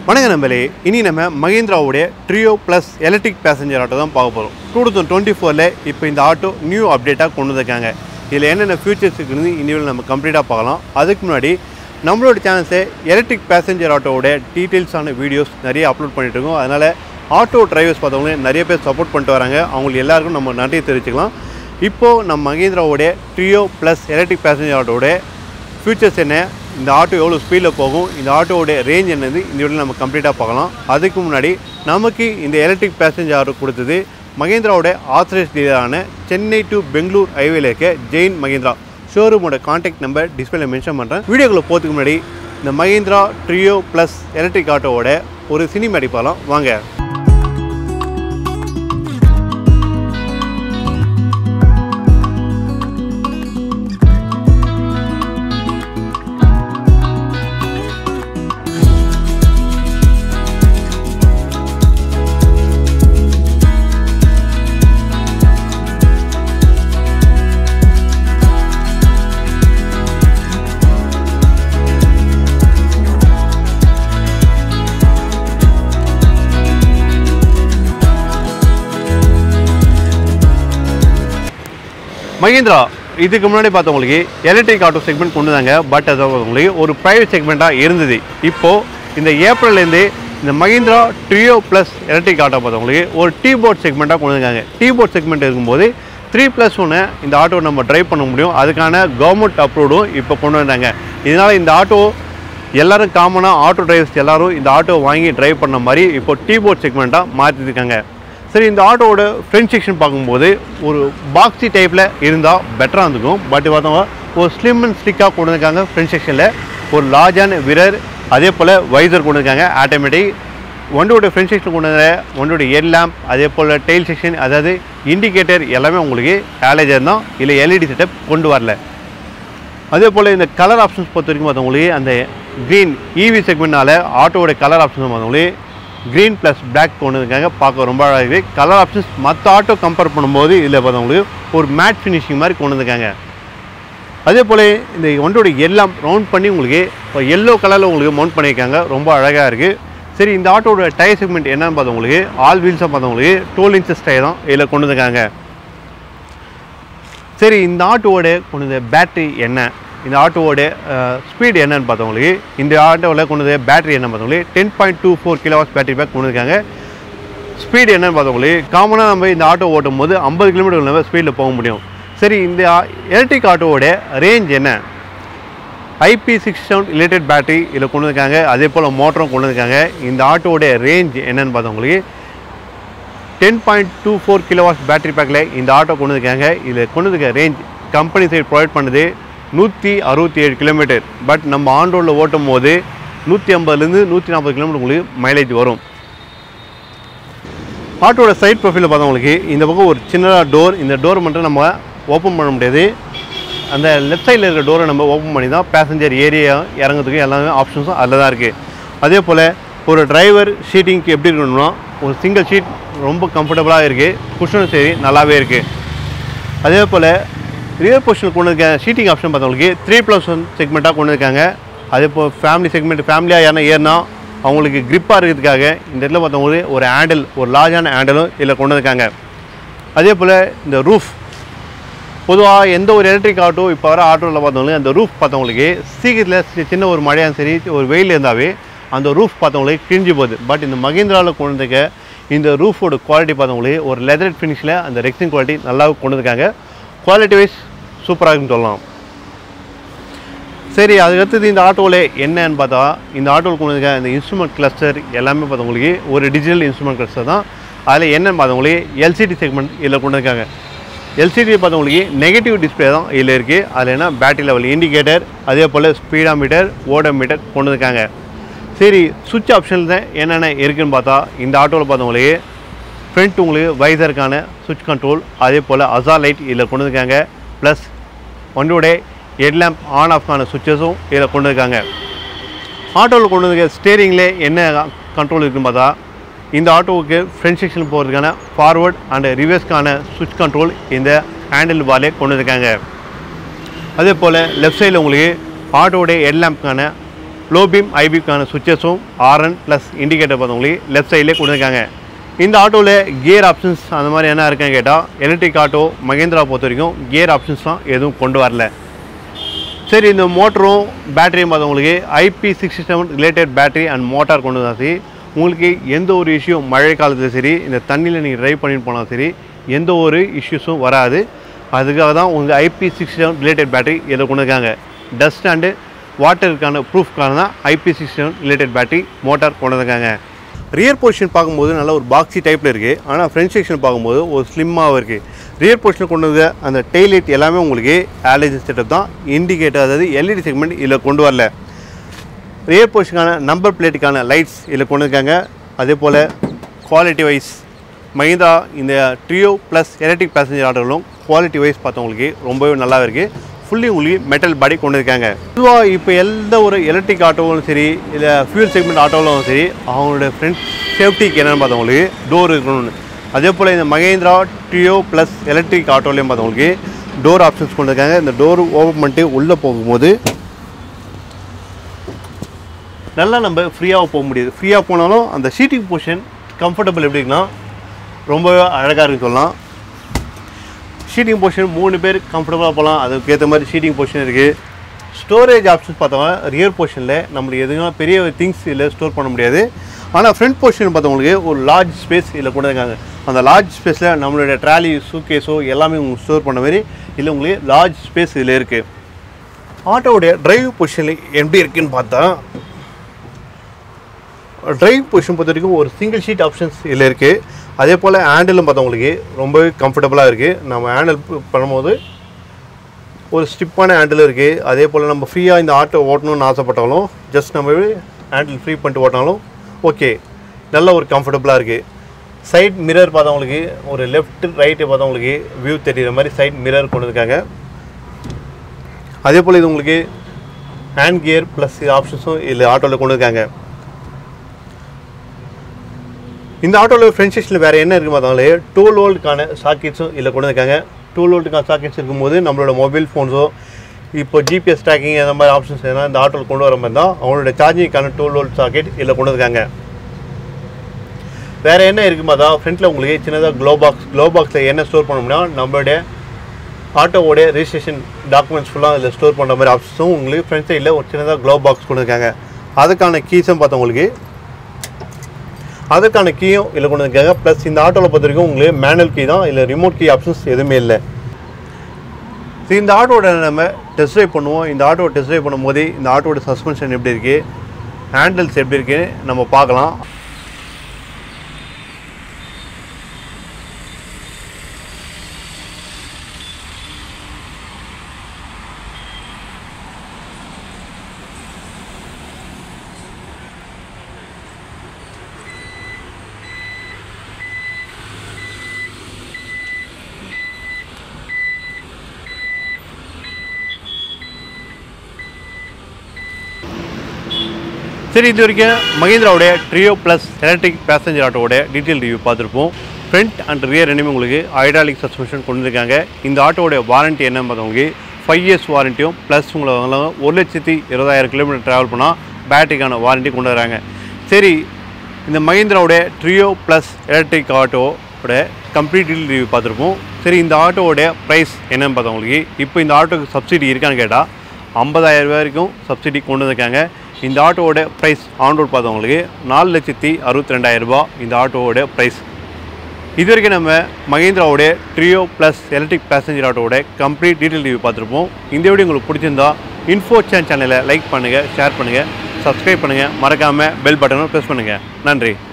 வணக்கம் நம்பளே இனி நம்ம மஹிந்திராவுடைய Treo plus electric passenger auto தான் பார்க்க போகிறோம் டூ தௌசண்ட் டுவெண்ட்டி ஃபோரில் இப்போ இந்த ஆட்டோ நியூ அப்டேட்டாக கொண்டு வந்திருக்காங்க இதில் என்னென்ன ஃபியூச்சர்ஸ் இருக்குன்னு இனிமேல் நம்ம கம்ப்ளீட்டாக பார்க்கலாம் அதுக்கு முன்னாடி நம்மளோட சேனல்ஸை எலக்ட்ரிக் பேசஞ்சர் ஆட்டோவோட டீட்டெயில்ஸான வீடியோஸ் நிறைய அப்லோட் பண்ணிட்டு இருக்கோம் அதனால் ஆட்டோ டிரைவர்ஸ் பார்த்தவங்க நிறைய பேர் சப்போர்ட் பண்ணிட்டு வராங்க அவங்களுக்கு எல்லாருக்கும் நம்ம நன்றி தெரிவிச்சுக்கலாம் இப்போது நம்ம மஹிந்திராவோடைய ட்ரியோ ப்ளஸ் எலக்ட்ரிக் பேசஞ்சர் ஆட்டோவோட ஃபியூச்சர்ஸ் என்ன இந்த ஆட்டோ எவ்வளோ ஸ்பீடில் போகும் இந்த ஆட்டோவோட ரேஞ்ச் என்னது இந்த வீடியோ நம்ம கம்ப்ளீட்டாக பார்க்கலாம் அதுக்கு முன்னாடி நமக்கு இந்த எலக்ட்ரிக் பேசஞ்சர் ஆட்டோ கொடுத்தது மகேந்திராவோட ஆத்தரைஸ் டீலரான சென்னை டு பெங்களூர் ஹைவேல இருக்க ஜெயின் மகேந்திரா ஷோரூமோட காண்டாக்ட் நம்பர் டிஸ்பிளேல மென்ஷன் பண்ணுறேன் வீடியோக்குள்ளே போகிறதுக்கு முன்னாடி இந்த மகேந்திரா ட்ரியோ ப்ளஸ் எலக்ட்ரிக் ஆட்டோவோட ஒரு சினிமேட்டிக் பார்க்கலாம் வாங்க மஹிந்திரா இதுக்கு முன்னாடி பார்த்தவங்களுக்கு எலக்ட்ரிக் ஆட்டோ செக்மெண்ட் கொண்டு வந்தாங்க பட் அது உங்களுக்கு ஒரு ப்ரைவேட் செக்மெண்ட்டாக இருந்தது இப்போது இந்த ஏப்ரல்லேருந்து இந்த Mahindra Treo plus electric auto பார்த்தவங்களுக்கு ஒரு டீ போர்ட் செக்மெண்ட்டாக கொண்டு வந்தாங்க டீ போர்ட் செக்மெண்ட் இருக்கும்போது த்ரீ ப்ளஸ் ஒன்று இந்த ஆட்டோ நம்ம டிரைவ் பண்ண முடியும் அதுக்கான கவர்மெண்ட் அப்ரூவ்டும் இப்போ கொண்டு வந்தாங்க இதனால் இந்த ஆட்டோ எல்லாரும் காமனாக ஆட்டோ டிரைவர்ஸ் எல்லாரும் இந்த ஆட்டோ வாங்கி டிரைவ் பண்ண மாதிரி இப்போ டீ போர்ட் செக்மெண்ட்டாக மாற்றிருக்காங்க சரி இந்த ஆட்டோவோட ஃப்ரண்ட் செக்ஷன் பார்க்கும்போது ஒரு பாக்ஸி டைப்பில் இருந்தால் பெட்டராக இருந்திருக்கும் பட் பார்த்தவங்க ஒரு ஸ்லிம் அண்ட் ஸ்லிக்காக கொண்டு வந்திருக்காங்க ஃப்ரண்ட் செக்ஷனில் ஒரு லார்ஜான விரர் அதே போல் வைசர் கொண்டு வந்திருக்காங்க ஆட்டோமேட்டிக் வண்டியோட ஃப்ரண்ட் செக்ஷன் கொண்டு வந்த வண்டியோட எல் லேம்ப் அதே போல் டெயில் செக்ஷன் அதாவது இண்டிகேட்டர் எல்லாமே உங்களுக்கு ஆலேஜர் தான் இல்லை எல்இடி செட்டப் கொண்டு வரல அதே போல் இந்த கலர் ஆப்ஷன்ஸ் பொறுத்த வரைக்கும் பார்த்தவங்களுக்கு அந்த க்ரீன் இவி செக்மெண்ட்னால ஆட்டோவோட கலர் ஆப்ஷன்ஸ் பார்த்தவங்களுக்கு க்ரீன் ப்ளஸ் பிளாக் கொண்டு இருக்காங்க பார்க்க ரொம்ப அழகாக இருக்குது கலர் ஆப்ஷன்ஸ் மற்ற ஆட்டோ கம்பேர் பண்ணும்போது இதில் பார்த்தவங்களுக்கு ஒரு மேட் ஃபினிஷிங் மாதிரி கொண்டு வந்திருக்காங்க அதே போல் இந்த வண்டியோட எல்லாம் ரவுண்ட் பண்ணி உங்களுக்கு எல்லோ கலரில் உங்களுக்கு மவுண்ட் பண்ணியிருக்காங்க ரொம்ப அழகாக இருக்குது சரி இந்த ஆட்டோட டயர் செக்மெண்ட் என்னன்னு பார்த்தவங்களுக்கு ஆல் வீல்ஸாக பார்த்தவங்களுக்கு டுவெல் இன்ச்சஸ் டயர் தான் இதில் கொண்டு வந்திருக்காங்க சரி இந்த ஆட்டோவோட கொண்டு வந்த பேட்டரி என்ன இந்த ஆட்டோவோட ஸ்பீடு என்னன்னு பார்த்தவங்களுக்கு இந்த ஆட்டோவில் கொண்டு வந்த பேட்டரி என்ன பார்த்தவங்களுக்கு ten point two four kilowatts battery pack கொண்டு இருக்காங்க ஸ்பீடு என்னன்னு பார்த்தவங்களுக்கு காமனாக நம்ம இந்த ஆட்டோ ஓட்டும் போது ஐம்பது கிலோமீட்டர் நம்ம ஸ்பீடில் போக முடியும் சரி இந்த எலக்ட்ரிக் ஆட்டோவோட ரேஞ்ச் என்ன IP six seven related battery இதில் கொண்டு வந்திருக்காங்க அதே போல் மோட்டரும் கொண்டு வந்திருக்காங்க இந்த ஆட்டோவோட ரேஞ்ச் என்னன்னு பார்த்தவங்களுக்கு ten point two four kilowatts battery பேக்கில் இந்த ஆட்டோ கொண்டு வந்திருக்காங்க இதில் கொண்டு வந்திருக்க ரேஞ்ச் கம்பெனி சைட் ப்ரொவைட் பண்ணுது நூற்றி அறுபத்தி ஏழு கிலோமீட்டர் பட் நம்ம ஆன் ரோடில் ஓட்டும் போது நூற்றி ஐம்பதுலேருந்து நூற்றி நாற்பது கிலோமீட்டர் உங்களுக்கு மைலேஜ் வரும் ஆட்டோட சைட் ப்ரொஃபைலில் பார்த்தவங்களுக்கு இந்த பக்கம் ஒரு சின்னதாக டோர் இந்த டோர் மட்டும் நம்ம ஓப்பன் பண்ண முடியாது அந்த லெஃப்ட் சைடில் இருக்கிற டோரை நம்ம ஓப்பன் பண்ணி தான் பேசஞ்சர் ஏரியா இறங்குறதுக்கு எல்லாமே ஆப்ஷன்ஸும் அதில் தான் இருக்குது அதே போல் ஒரு டிரைவர் ஷீட்டிங்க்கு எப்படி இருக்கணும்னா ஒரு சிங்கிள் ஷீட் ரொம்ப கம்ஃபர்டபுளாக இருக்குது குஷனும் சரி நல்லாவே இருக்குது அதே போல் ரியர் பொசிஷனில் கொண்டு இருக்க ஷீட்டிங் ஆப்ஷன் பார்த்தவங்களுக்கு த்ரீ ப்ளஸ் ஒன் செக்மெண்ட்டாக கொண்டு இருக்காங்க அதே போல் ஃபேமிலி செக்மெண்ட் ஃபேமிலியாக யாரும் ஏறினா அவங்களுக்கு grip-ஆ இருக்கிறதுக்காக இந்த இடத்துல பார்த்தவங்களுக்கு ஒரு ஹேண்டில் ஒரு லார்ஜான ஹேண்டிலும் இதில் கொண்டு இருக்காங்க அதே போல் இந்த ரூஃப் பொதுவாக எந்த ஒரு எலக்ட்ரிக் ஆட்டோ இப்போ வர ஆட்டோவில் பார்த்தவங்களுக்கு அந்த ரூஃப் பார்த்தவங்களுக்கு சீக்கிரத்தில் சி- சின்ன ஒரு மழையாக சரி ஒரு வெயில் இருந்தாவே அந்த ரூஃப் பார்த்தவங்களுக்கு கிழிஞ்சு போகுது பட் இந்த மகேந்திராவில் கொண்டு வந்திருக்க இந்த ரூஃபோட குவாலிட்டி பார்த்தவங்களுக்கு ஒரு லெதர் ஃபினிஷில் அந்த ரெக்ஸின் குவாலிட்டி நல்லா கொண்டு வந்திருக்காங்க குவாலிட்டி வைஸ் சூப்பராக இருக்குன்னு சொல்லலாம் சரி அதுக்கடுத்தது இந்த ஆட்டோவில் என்னன்னு பார்த்தா இந்த ஆட்டோவில் கொண்டு வந்திருக்க இந்த இன்ஸ்ட்ருமெண்ட் கிளஸ்டர் எல்லாமே பார்த்தவங்களுக்கு ஒரு டிஜிட்டல் இன்ஸ்ட்ருமெண்ட் கிளஸ்டர் தான் அதில் என்னன்னு பார்த்தவங்களுக்கு எல்சிடி செக்மெண்ட் இதில் கொண்டு இருக்காங்க எல்சிடி பார்த்தவங்களுக்கு நெகட்டிவ் டிஸ்பிளே தான் இதில் இருக்குது அதில் என்ன பேட்டரி லெவல் இண்டிகேட்டர் அதே போல் ஸ்பீடா மீட்டர் ஓட மீட்டர் கொண்டு இருக்காங்க சரி சுவிட்ச் ஆப்ஷன் தான் என்னென்ன இருக்குன்னு பார்த்தா இந்த ஆட்டோவில் பார்த்தவங்களுக்கு ஃப்ரண்ட் உங்களுக்கு வைசருக்கான சுவிட்ச் கண்ட்ரோல் அதே போல் அசா லைட் இதில் கொண்டு இருக்காங்க ப்ளஸ் வண்டியோட ஹெட்லேம்ப் ஆன் ஆஃப்கான சுவிட்சஸும் இதில் கொண்டு இருக்காங்க ஆட்டோவில் கொண்டு வந்திருக்க ஸ்டேரிங்கில் என்ன கண்ட்ரோல் இருக்குன்னு பார்த்தா இந்த ஆட்டோவுக்கு ஃப்ரண்ட் செக்ஷன் போகிறதுக்கான ஃபார்வர்ட் அண்ட் ரிவர்ஸ்க்கான சுவிட்ச் கண்ட்ரோல் இந்த ஹேண்டில் பார்லே கொண்டு வந்திருக்காங்க அதே போல் லெஃப்ட் சைடில் உங்களுக்கு ஆட்டோடைய ஹெட் லேம்ப்க்கான லோ பீம் ஐபிக்கான சுவிச்சஸும் ஆர்என் ப்ளஸ் இண்டிகேட்டர் பார்த்தவங்களே லெஃப்ட் சைட்லேயே கொடுத்துருக்காங்க இந்த ஆட்டோவில் கியர் ஆப்ஷன்ஸ் அந்த மாதிரி என்ன இருக்குன்னு கேட்டால் எலக்ட்ரிக் ஆட்டோ மகேந்திரா பொறுத்த வரைக்கும் கியர் ஆப்ஷன்ஸ்லாம் எதுவும் கொண்டு வரல சரி இந்த மோட்டரும் பேட்டரியும் பார்த்தவங்களுக்கு IP sixty seven related battery and motor கொண்டு வந்தால் சரி உங்களுக்கு எந்த ஒரு இஷ்யூ மழை காலத்தில் சரி இந்த தண்ணியில் நீங்கள் ட்ரைவ் பண்ணிட்டு போனால் சரி எந்த ஒரு இஷ்யூஸும் வராது அதுக்காக தான் உங்கள் IP sixty seven related battery இதில் கொண்டு இருக்காங்க டஸ்ட் அண்டு வாட்டருக்கான ப்ரூஃப்கான தான் IP sixty seven related battery motor கொண்டு வந்திருக்காங்க ரியர் பொசிஷன் பார்க்கும்போது நல்ல ஒரு பாக்ஸி டைப்பில் இருக்குது ஆனால் ஃப்ரண்ட் செக்ஷன் பார்க்கும்போது ஒரு ஸ்லிம்மாகவும் இருக்குது ரியர் பொசிஷன் கொண்டு வந்த அந்த டெய்லைட் எல்லாமே உங்களுக்கு ஆலேஜ் செட்டப் தான் இண்டிகேட்டர் அதாவது எல்இடி செக்மெண்ட் இதில் கொண்டு வரல ரியர் பொசிஷனுக்கான நம்பர் பிளேட்டுக்கான லைட்ஸ் இதில் கொண்டு இருக்காங்க அதே போல் குவாலிட்டி வைஸ் மஹிந்தா இந்த ட்ரியோ ப்ளஸ் எலக்ட்ரிக் பேசஞ்சர் ஆட்டோகளும் குவாலிட்டி வைஸ் பார்த்தவங்களுக்கு ரொம்பவே நல்லா இருக்குது ஃபுல்லி உங்களுக்கு மெட்டல் பாடி கொண்டு இருக்காங்க பொதுவாக இப்போ எந்த ஒரு எலக்ட்ரிக் ஆட்டோவும் சரி இல்லை ஃபியூல் செக்மெண்ட் ஆட்டோவிலும் சரி அவங்களோட ஃப்ரண்ட் சேஃப்டிக்கு என்னென்னு பார்த்தவங்களுக்கு டோர் இருக்கணும்னு அதே போல் இந்த மகேந்திரா ட்ரியோ ப்ளஸ் எலக்ட்ரிக் ஆட்டோலையும் பார்த்தவங்களுக்கு டோர் ஆப்ஷன்ஸ் கொண்டு இருக்காங்க இந்த டோர் ஓப்பன் பண்ணிட்டு உள்ளே போகும்போது நல்லா நம்ம ஃப்ரீயாக போக முடியுது ஃப்ரீயாக போனாலும் அந்த சீட்டிங் பொசிஷன் கம்ஃபர்டபுள் எப்படி இருக்குன்னா ரொம்பவே அழகாக இருக்குன்னு சொல்லலாம் ஷீட்டிங் பொசிஷன் மூணு பேர் கம்ஃபர்டபுளாக போகலாம் அதுக்கேற்ற மாதிரி ஷீட்டிங் பொசிஷன் இருக்குது ஸ்டோரேஜ் ஆப்ஷன்ஸ் பார்த்தோம்னா ரியர் பொசிஷனில் நம்மளுக்கு எதுவும் பெரிய திங்ஸ் இதில் ஸ்டோர் பண்ண முடியாது ஆனால் ஃப்ரண்ட் பொசிஷன் பார்த்தவங்களுக்கு ஒரு லார்ஜ் ஸ்பேஸ் இதில் கொண்டு இருக்காங்க அந்த லார்ஜ் ஸ்பேஸில் நம்மளுடைய ட்ராலி சூக்கேஸோ எல்லாமே உங்களுக்கு ஸ்டோர் பண்ண மாதிரி இல்லை உங்களுக்கு லார்ஜ் ஸ்பேஸ் இதில் இருக்குது ஆட்டோவுடைய டிரைவ் பொசிஷன் எப்படி இருக்குன்னு பார்த்தா டிரைவ் பொசிஷன் பொறுத்த வரைக்கும் ஒரு சிங்கிள் ஷீட் ஆப்ஷன்ஸ் இதில் இருக்குது அதே போல் ஹேண்டிலும் பார்த்தவங்களுக்கு ரொம்பவே கம்ஃபர்டபுளாக இருக்குது நம்ம ஹேண்டில் பண்ணும்போது ஒரு ஸ்டிப்பான ஹேண்டில் இருக்குது அதே போல் நம்ம ஃப்ரீயாக இந்த ஆட்டோ ஓட்டணும்னு ஆசைப்பட்டாலும் ஜஸ்ட் நம்ம ஹேண்டில் ஃப்ரீ பண்ணிட்டு ஓட்டினாலும் ஓகே நல்ல ஒரு கம்ஃபர்டபுளாக இருக்குது சைட் மிரர் பார்த்தவங்களுக்கு ஒரு லெஃப்ட் ரைட்டு பார்த்தவங்களுக்கு வியூ தெரியுற மாதிரி சைட் மிரர் கொண்டு இருக்காங்க அதே போல் இது உங்களுக்கு ஹேண்ட் கியர் ப்ளஸ் ஆப்ஷன்ஸும் இதில் ஆட்டோவில் கொண்டு இருக்காங்க இந்த ஆட்டோவில் ஃப்ரண்ட் செக்ஷனில் வேறு என்ன இருக்குது பார்த்தாங்களே டூ வோல்ட்டுக்கான சாக்கெட்ஸும் இதில் கொண்டு இருக்காங்க டூ வோல்ட்டுக்கான சாக்கெட்ஸ் இருக்கும்போது நம்மளோட மொபைல் ஃபோன்ஸோ இப்போ ஜிபிஎஸ் ட்ராக்கிங் அந்த மாதிரி ஆப்ஷன்ஸ் எதனா இந்த ஆட்டோவில் கொண்டு வர மாதிரி தான் அவங்களோட சார்ஜிங்க்கான டூ வோல்ட் சாக்கெட் இதில் கொண்டு இருக்காங்க வேறு என்ன இருக்குது பார்த்தா ஃப்ரண்ட்டில் உங்களுக்கு சின்னதாக க்ளோ பாக்ஸ் க்ளோ பாக்ஸில் என்ன ஸ்டோர் பண்ணோம்னா நம்மளுடைய ஆட்டோவோடைய ரெஜிஸ்ட்ரேஷன் டாக்குமெண்ட்ஸ் ஃபுல்லாக அதில் ஸ்டோர் பண்ணுற மாதிரி ஆப்ஷன்ஸும் உங்களுக்கு ஃப்ரண்ட் சைடில் ஒரு சின்னதாக க்ளோ பாக்ஸ் கொண்டு இருக்காங்க அதுக்கான கீஸும் பார்த்தா உங்களுக்கு அதுக்கான கீயும் இதில் கொண்டு இருக்காங்க ப்ளஸ் இந்த ஆட்டோவில் பொறுத்த வரைக்கும் உங்களுக்கு மேனுவல் கீ தான் இல்லை ரிமோட் கீ ஆப்ஷன்ஸ் எதுவுமே இல்லை சரி இந்த ஆட்டோட நம்ம டெஸ்ட் ட்ரைவ் பண்ணுவோம் இந்த ஆட்டோவை டெஸ்ட் ட்ரைவ் பண்ணும்போது இந்த ஆட்டோட சஸ்பென்ஷன் எப்படி இருக்குது ஹேண்டில்ஸ் எப்படி இருக்குது நம்ம பார்க்கலாம் சரி இது வரைக்கும் மகேந்திராவுடைய ட்ரியோ ப்ளஸ் எலக்ட்ரிக் பேசஞ்சர் ஆட்டோவோட டீட்டெயில் ரிவ்யூ பார்த்துருப்போம் ஃப்ரண்ட் அண்ட் ரியர் ரெண்டுமே உங்களுக்கு ஹைட்ராலிக் சஸ்பென்ஷன் கொண்டு வந்திருக்காங்க இந்த ஆட்டோவோட வாரண்ட்டி என்ன பார்த்தவங்களுக்கு ஃபைவ் இயர்ஸ் வாரண்ட்டியும் ப்ளஸ் உங்களை வாங்கலாம் ஒரு லட்சத்தி இருபதாயிரம் கிலோமீட்டர் ட்ராவல் பண்ணால் பேட்டரிக்கான வாரண்ட்டி கொண்டு வராங்க சரி இந்த மகேந்திராவோட ட்ரியோ ப்ளஸ் எலக்ட்ரிக் ஆட்டோவோட கம்ப்ளீட் டீல் ரிவ்யூ பார்த்துருப்போம் சரி இந்த ஆட்டோவோட ப்ரைஸ் என்னன்னு பார்த்தவங்களுக்கு இப்போ இந்த ஆட்டோக்கு சப்சிடி இருக்கான்னு கேட்டால் ஐம்பதாயிரம் ரூபாய் வரைக்கும் சப்சிடி கொண்டு வந்திருக்காங்க இந்த ஆட்டோவோட ப்ரைஸ் ஆன் ரோட் பார்த்தவங்களுக்கு நாலு லட்சத்தி அறுபத்தி ரெண்டாயிரம் ரூபாய் இந்த ஆட்டோவோட ப்ரைஸ் இது வரைக்கும் நம்ம மகேந்திராவோட ட்ரியோ ப்ளஸ் எலக்ட்ரிக் பேசஞ்சர் ஆட்டோவோட கம்ப்ளீட் டீட்டெயில் ரிவ்யூ பார்த்துருப்போம் இந்த வீடியோ உங்களுக்கு பிடிச்சிருந்தா இன்ஃபோ சேன் சேனலை லைக் பண்ணுங்கள் ஷேர் பண்ணுங்கள் சப்ஸ்கிரைப் பண்ணுங்கள் மறக்காமல் பெல் பட்டனும் ப்ரெஸ் பண்ணுங்கள் நன்றி